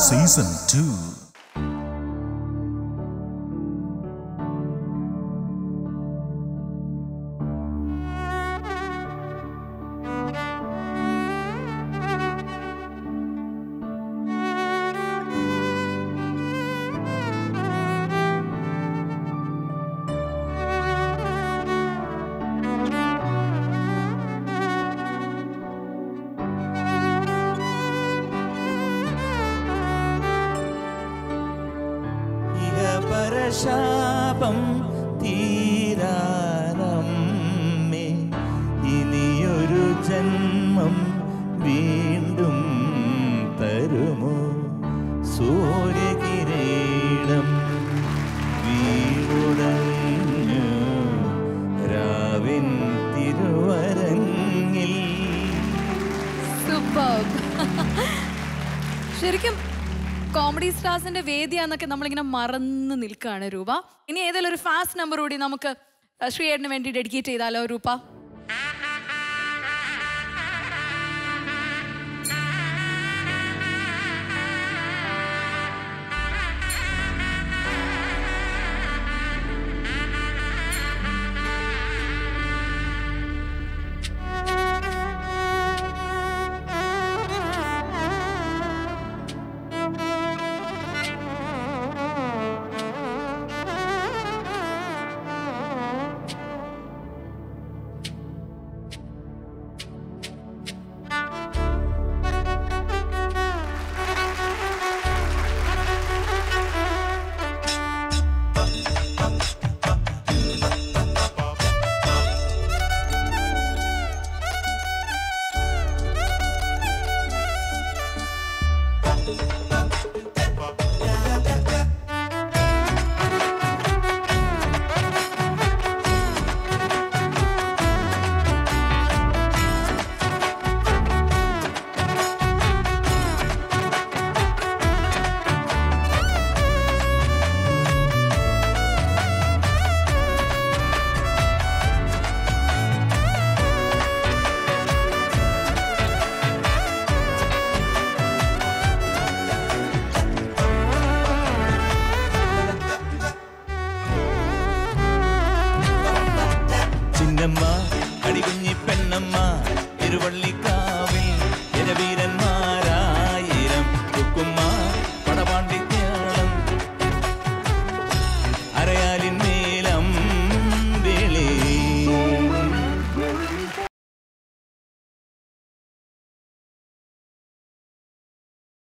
season two ഇഹപരശാപം തീരാനമ്മേ ഇനിയൊരു ജന്മം വീണ്ടും തരുമോ സൂര്യകിരീടം വീടുടഞ്ഞു രാവിൻ തിരുവരങ്ങിൽ സൂപ്പർ ശരിക്കും കോമഡി സ്റ്റാർസിന്റെ വേദിയാന്നൊക്കെ നമ്മളിങ്ങനെ മറന്ന് നിൽക്കുകയാണ് രൂപ ഇനി ഏതെങ്കിലും ഒരു ഫാസ്റ്റ് നമ്പർ കൂടി നമുക്ക് ശ്രീയേടിന് വേണ്ടി ഡെഡിക്കേറ്റ് ചെയ്താലോ രൂപ